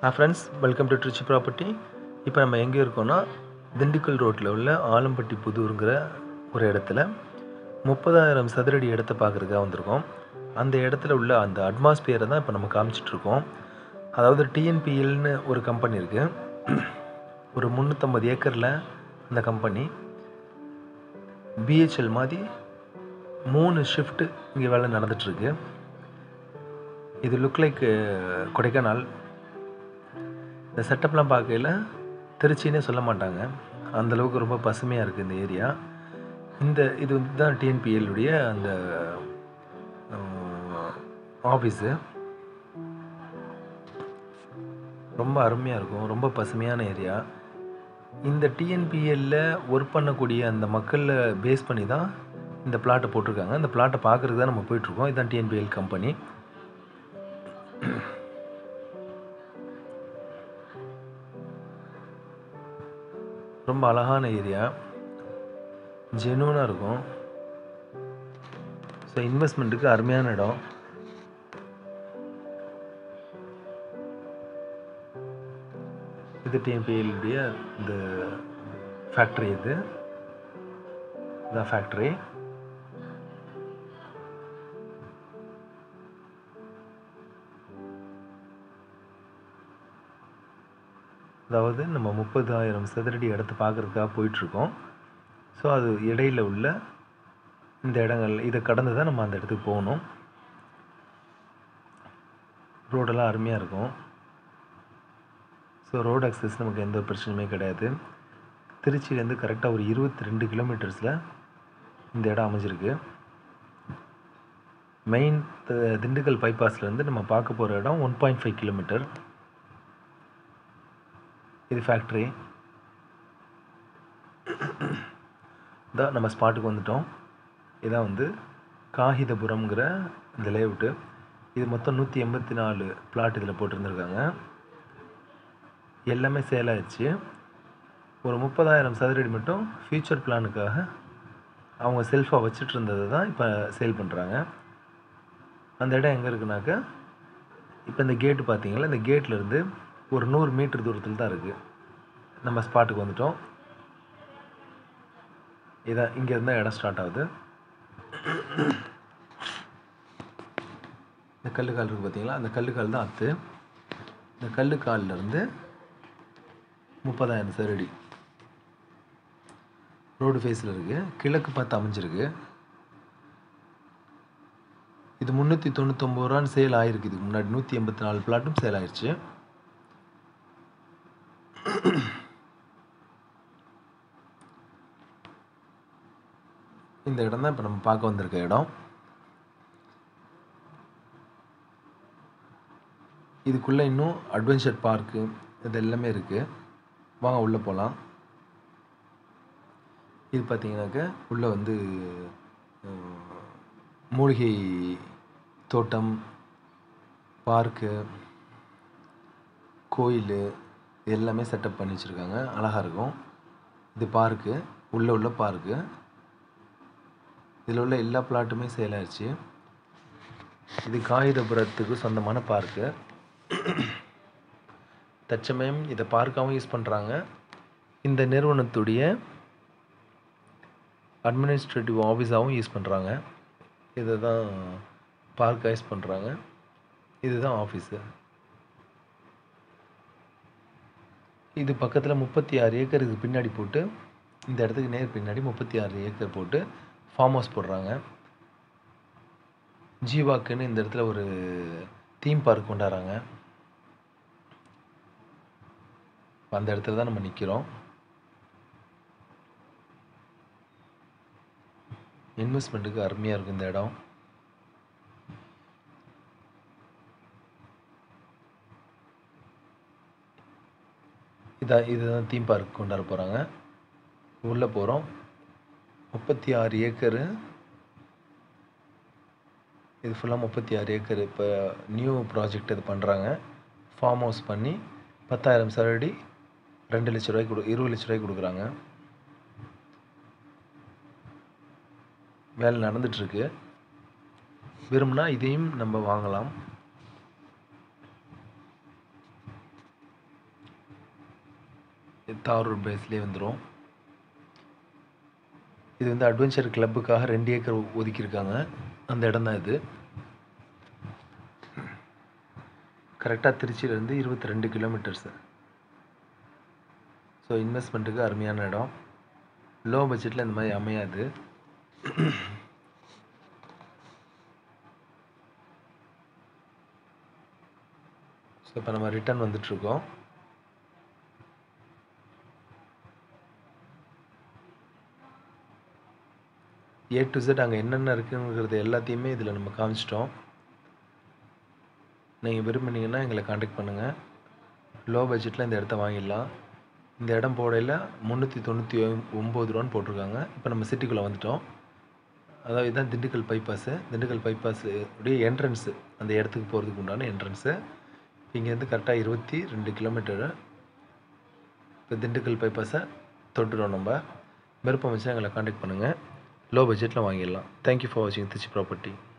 hi friends welcome to Trichy property இப்போ நம்ம எங்கே இருக்கோம்னா திண்டுக்கல் ரோட்டில் உள்ள ஆலம்பட்டி புதூருங்கிற ஒரு இடத்துல முப்பதாயிரம் சதுரடி இடத்த பார்க்குறதுக்காக வந்திருக்கோம் அந்த இடத்துல உள்ள அந்த அட்மாஸ்பியரை தான் இப்போ நம்ம காமிச்சிட்ருக்கோம் அதாவது டிஎன்பிஎல்னு ஒரு கம்பெனி இருக்குது ஒரு முந்நூற்றம்பது ஏக்கரில் அந்த கம்பெனி பிஹெச்எல் மாதிரி மூணு ஷிஃப்ட்டு இங்கே வேலை நடந்துகிட்ருக்கு இது லுக் லைக் கொடைக்கானல் இந்த செட்டப்லாம் பார்க்கையில் திருச்சின்னே சொல்ல மாட்டாங்க அந்தளவுக்கு ரொம்ப பசுமையாக இருக்குது இந்த ஏரியா இந்த இது வந்து தான் டிஎன்பிஎல்லுடைய அந்த ஆஃபீஸு ரொம்ப அருமையாக இருக்கும் ரொம்ப பசுமையான ஏரியா இந்த டிஎன்பிஎல்ல ஒர்க் பண்ணக்கூடிய அந்த மக்களை பேஸ் பண்ணி தான் இந்த பிளாட்டை போட்டிருக்காங்க இந்த பிளாட்டை பார்க்குறதுக்கு தான் நம்ம போயிட்டுருக்கோம் இதுதான் டிஎன்பிஎல் கம்பெனி ரொம்ப அழகான ஏரியா ஜெனூனாக இருக்கும் ஸோ இன்வெஸ்ட்மெண்ட்டுக்கு அருமையான இடம் இது டிஎம்பிஎல்லுடைய இந்த ஃபேக்ட்ரி இது இதான் ஃபேக்ட்ரி அதாவது நம்ம முப்பதாயிரம் சதுரடி இடத்த பார்க்குறதுக்காக போயிட்டுருக்கோம் ஸோ அது இடையில உள்ள இந்த இடங்கள் இதை கடந்து தான் நம்ம அந்த இடத்துக்கு போகணும் ரோடெல்லாம் அருமையாக இருக்கும் ஸோ ரோடு அக்சஸ் நமக்கு எந்த பிரச்சனையுமே கிடையாது திருச்சியிலேருந்து கரெக்டாக ஒரு இருபத்தி ரெண்டு கிலோமீட்டர்ஸில் இந்த இடம் அமைஞ்சிருக்கு மெயின் திண்டுக்கல் பைபாஸ்லேருந்து நம்ம பார்க்க போகிற இடம் ஒன் பாயிண்ட் ஃபைவ் கிலோமீட்டர் இது ஃபேக்ட்ரி இதான் நம்ம ஸ்பாட்டுக்கு வந்துட்டோம் இதான் வந்து காகிதபுரம்ங்கிற இந்த லேஅவுட்டு இது மொத்தம் நூற்றி எண்பத்தி நாலு பிளாட் இதில் போட்டிருந்துருக்காங்க எல்லாமே சேல் ஆயிடுச்சு ஒரு முப்பதாயிரம் சதுரடி மட்டும் ஃப்யூச்சர் பிளானுக்காக அவங்க செல்ஃபாக வச்சுட்டு இருந்ததை தான் இப்போ சேல் பண்ணுறாங்க அந்த இடம் எங்கே இருக்குனாக்கா இப்போ இந்த கேட்டு பார்த்தீங்களா இந்த கேட்லேருந்து ஒரு நூறு மீட்டர் தூரத்தில் தான் இருக்குது நம்ம ஸ்பாட்டுக்கு வந்துட்டோம் இதான் இங்கே இருந்தால் இடம் ஸ்டார்ட் ஆகுது இந்த கல்லுக்கால் இருக்குது பார்த்தீங்களா அந்த கல்லுக்கால் தான் அத்து இந்த கல்லுக்கால்லேருந்து முப்பதாயிரம் சதுரடி ரோடு ஃபேஸில் இருக்குது கிழக்கு பார்த்து அமைஞ்சிருக்கு இது முந்நூற்றி தொண்ணூத்தொம்பது ரூபான்னு சேல் ஆகிருக்கு இதுக்கு முன்னாடி நூற்றி எண்பத்தி நாலு பிளாட்டும் சேல் ஆயிடுச்சு இந்த இடம் தான் இப்போ நம்ம பார்க்க வந்திருக்க இடம் இதுக்குள்ளே இன்னும் அட்வென்ச்சர் பார்க்கு இது எல்லாமே இருக்குது வாங்க உள்ளே போகலாம் இது பார்த்தீங்கன்னாக்க உள்ளே வந்து மூலிகை தோட்டம் பார்க்கு கோயில் எல்லாமே செட்டப் பண்ணி வச்சுருக்காங்க அழகாக இருக்கும் இது பார்க்கு உள்ளே உள்ள பார்க்கு இதில் உள்ள எல்லா பிளாட்டுமே சேல் ஆயிடுச்சு இது காகிதபுரத்துக்கு சொந்தமான பார்க்கு தற்சமயம் இதை பார்க்காகவும் யூஸ் பண்ணுறாங்க இந்த நிறுவனத்துடைய அட்மினிஸ்ட்ரேட்டிவ் ஆஃபீஸாகவும் யூஸ் பண்ணுறாங்க இதை தான் பார்க்காக யூஸ் பண்ணுறாங்க இதுதான் ஆஃபீஸு இது பக்கத்தில் முப்பத்தி ஆறு ஏக்கர் இதுக்கு பின்னாடி போட்டு இந்த இடத்துக்கு நேர் பின்னாடி முப்பத்தி ஆறு ஏக்கர் போட்டு ஃபார்ம் ஹவுஸ் போடுறாங்க ஜீவாக்குன்னு இந்த இடத்துல ஒரு தீம் பார்க் கொண்டாடுறாங்க அந்த இடத்துல தான் நம்ம நிற்கிறோம் இன்வெஸ்ட்மெண்ட்டுக்கு அருமையாக இருக்கும் இந்த இடம் இதான் இதுதான் தீம் பார்க் கொண்டாட போகிறாங்க உள்ளே போகிறோம் முப்பத்தி ஆறு ஏக்கரு இது ஃபுல்லாக முப்பத்தி ஆறு ஏக்கர் இப்போ நியூ ப்ராஜெக்ட் இது பண்ணுறாங்க ஃபார்ம் ஹவுஸ் பண்ணி பத்தாயிரம் சதுரடி ரெண்டு லட்ச ரூபாய்க்கு கொடு இருபது லட்ச ரூபாய்க்கு கொடுக்குறாங்க வேலை நடந்துகிட்ருக்கு விரும்பினா இதையும் நம்ம வாங்கலாம் தார் ரோட் பேஸ்லேயே வந்துடும் இது வந்து அட்வென்ச்சர் கிளப்புக்காக ரெண்டு ஏக்கர் ஒதுக்கியிருக்காங்க அந்த இடம் தான் இது கரெக்டாக திருச்சியிலேருந்து இருபத்தி ரெண்டு கிலோமீட்டர்ஸு ஸோ இன்வெஸ்ட்மெண்ட்டுக்கு அருமையான இடம் லோ பட்ஜெட்டில் இந்த மாதிரி அமையாது ஸோ இப்போ நம்ம ரிட்டர்ன் வந்துட்ருக்கோம் ஏ டு Z அங்கே என்னென்ன இருக்குங்கிறது எல்லாத்தையுமே இதில் நம்ம காமிச்சிட்டோம் நீங்கள் விரும்புனீங்கன்னா எங்களை காண்டாக்ட் பண்ணுங்கள் லோ பட்ஜெட்டில் இந்த இடத்த வாங்கிடலாம் இந்த இடம் போடையில் முந்நூற்றி தொண்ணூற்றி ஒம்பது ரூபான்னு போட்டிருக்காங்க இப்போ நம்ம சிட்டிக்குள்ளே வந்துட்டோம் அதாவது இதுதான் திண்டுக்கல் பைபாஸு திண்டுக்கல் பைபாஸ் உடைய என்ட்ரன்ஸு அந்த இடத்துக்கு போகிறதுக்கு உண்டான என்ட்ரன்ஸு இங்கேருந்து கரெக்டாக இருபத்தி ரெண்டு கிலோமீட்டரு இப்போ திண்டுக்கல் பைபாஸை தொட்டுறோம் நம்ம விருப்பம் வச்சு எங்களை காண்டாக்ட் பண்ணுங்கள் லோ பட்ஜெட்டில் வாங்கிடலாம் தேங்க்யூ ஃபார் வாட்சிங் திருச்சி ப்ராப்பர்ட்டி